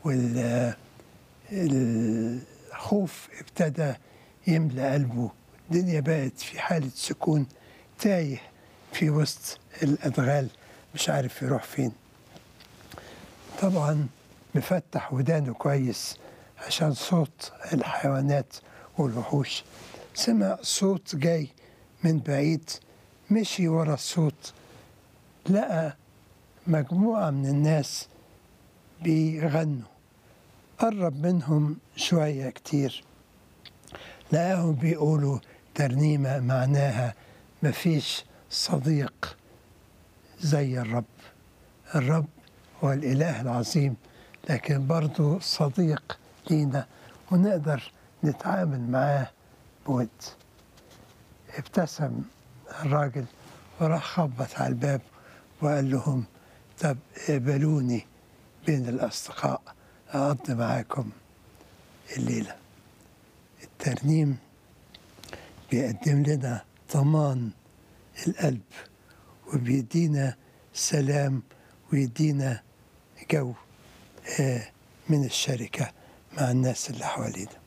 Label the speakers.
Speaker 1: والخوف ابتدى يملى قلبه الدنيا بقت في حالة سكون تايه في وسط الأدغال مش عارف يروح فين طبعا مفتح ودانه كويس عشان صوت الحيوانات والوحوش سمع صوت جاي من بعيد مشي ورا الصوت لقى مجموعة من الناس بيغنوا قرب منهم شوية كتير لقاهم بيقولوا ترنيمة معناها مفيش صديق زي الرب الرب هو الإله العظيم لكن برضه صديق لينا ونقدر نتعامل معاه بود ابتسم الراجل وراح خبط على الباب وقال لهم طب اقبلوني بين الأصدقاء أقضي معاكم الليلة الترنيم بيقدم لنا ضمان القلب وبيدينا سلام ويدينا جو من الشركة مع الناس اللي حوالينا